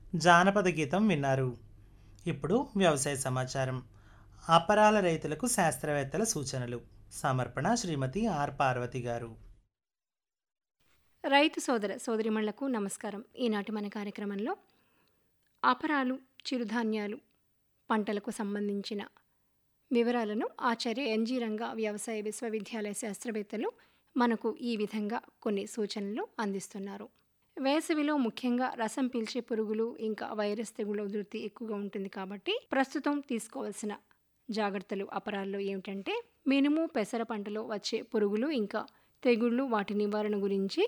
జానపద గీతం విన్నారు ఇప్పుడు వ్యవసాయ సమాచారం అపరాల రైతులకు శాస్త్రవేత్తల సూచనలు సమర్పణ శ్రీమతి ఆర్ పార్వతి గారు రైతు సోదర సోదరిమణులకు నమస్కారం ఈనాటి మన కార్యక్రమంలో అపరాలు చిరుధాన్యాలు పంటలకు సంబంధించిన వివరాలను ఆచార్య ఎన్జీ రంగా వ్యవసాయ విశ్వవిద్యాలయ శాస్త్రవేత్తలు మనకు ఈ విధంగా కొన్ని సూచనలు అందిస్తున్నారు వేసవిలో ముఖ్యంగా రసం పీల్చే పురుగులు ఇంకా వైరస్ తెగుళ్ళ ఉధృతి ఎక్కువగా ఉంటుంది కాబట్టి ప్రస్తుతం తీసుకోవాల్సిన జాగ్రత్తలు అపరాల్లో ఏమిటంటే మినుము పెసర పంటలో వచ్చే పురుగులు ఇంకా తెగుళ్ళు వాటి నివారణ గురించి